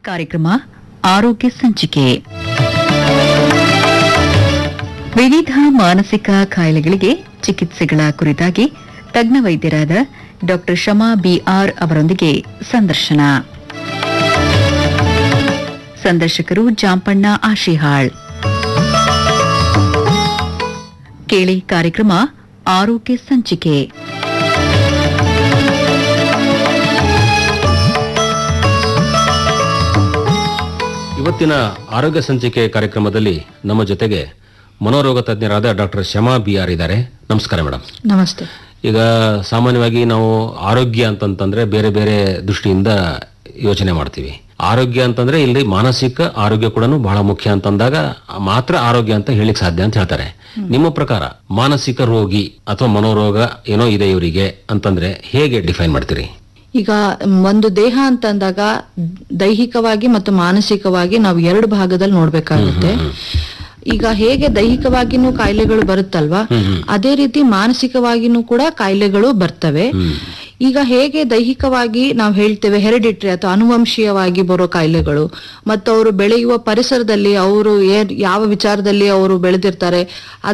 ಕಾರ್ಯಕ್ರಮ ಆರೋಗ್ಯ ಸಂಚಿಕೆ ವಿವಿಧ ಮಾನಸಿಕ ಕಾಯಿಲೆಗಳಿಗೆ ಚಿಕಿತ್ಸೆಗಳ ಕುರಿತಾಗಿ ತಜ್ಞ ವೈದ್ಯರಾದ ಡಾ ಶಮಾ ಬಿಆರ್ ಅವರೊಂದಿಗೆ ಸಂದರ್ಶನ ಸಂದರ್ಶಕರು ಜಾಂಪಣ್ಣ ಆಶಿಹಾಳ್ ಕೇಳಿ ಕಾರ್ಯಕ್ರಮ ಆರೋಗ್ಯ ಸಂಚಿಕೆ ಇವತ್ತಿನ ಆರೋಗ್ಯ ಸಂಚಿಕೆ ಕಾರ್ಯಕ್ರಮದಲ್ಲಿ ನಮ್ಮ ಜೊತೆಗೆ ಮನೋರೋಗ ತಜ್ಞರಾದ ಡಾಕ್ಟರ್ ಶಮಾ ಬಿ ಆರ್ ಇದ್ದಾರೆ ನಮಸ್ಕಾರ ಮೇಡಮ್ ನಮಸ್ತೆ ಈಗ ಸಾಮಾನ್ಯವಾಗಿ ನಾವು ಆರೋಗ್ಯ ಅಂತಂತಂದ್ರೆ ಬೇರೆ ಬೇರೆ ದೃಷ್ಟಿಯಿಂದ ಯೋಚನೆ ಮಾಡ್ತೀವಿ ಆರೋಗ್ಯ ಅಂತಂದ್ರೆ ಇಲ್ಲಿ ಮಾನಸಿಕ ಆರೋಗ್ಯ ಕೂಡ ಬಹಳ ಮುಖ್ಯ ಅಂತಂದಾಗ ಮಾತ್ರ ಆರೋಗ್ಯ ಅಂತ ಹೇಳಿಕ್ ಸಾಧ್ಯ ಅಂತ ಹೇಳ್ತಾರೆ ನಿಮ್ಮ ಪ್ರಕಾರ ಮಾನಸಿಕ ರೋಗಿ ಅಥವಾ ಮನೋರೋಗ ಏನೋ ಇದೆ ಇವರಿಗೆ ಅಂತಂದ್ರೆ ಹೇಗೆ ಡಿಫೈನ್ ಮಾಡ್ತೀರಿ ಈಗ ಒಂದು ದೇಹ ಅಂತಂದಾಗ ದೈಹಿಕವಾಗಿ ಮತ್ತು ಮಾನಸಿಕವಾಗಿ ನಾವು ಎರಡು ಭಾಗದಲ್ಲಿ ನೋಡ್ಬೇಕಾಗುತ್ತೆ ಈಗ ಹೇಗೆ ದೈಹಿಕವಾಗಿನೂ ಕಾಯಿಲೆಗಳು ಬರುತ್ತಲ್ವಾ ಅದೇ ರೀತಿ ಮಾನಸಿಕವಾಗಿನೂ ಕೂಡ ಕಾಯಿಲೆಗಳು ಬರ್ತವೆ ಈಗ ಹೇಗೆ ದೈಹಿಕವಾಗಿ ನಾವು ಹೇಳ್ತೇವೆ ಹೆರಿಡಿಟ್ರಿ ಅಥವಾ ಅನುವಂಶೀಯವಾಗಿ ಬರೋ ಕಾಯಿಲೆಗಳು ಮತ್ತು ಅವರು ಬೆಳೆಯುವ ಪರಿಸರದಲ್ಲಿ ಅವರು ಏನ್ ಯಾವ ವಿಚಾರದಲ್ಲಿ ಅವರು ಬೆಳೆದಿರ್ತಾರೆ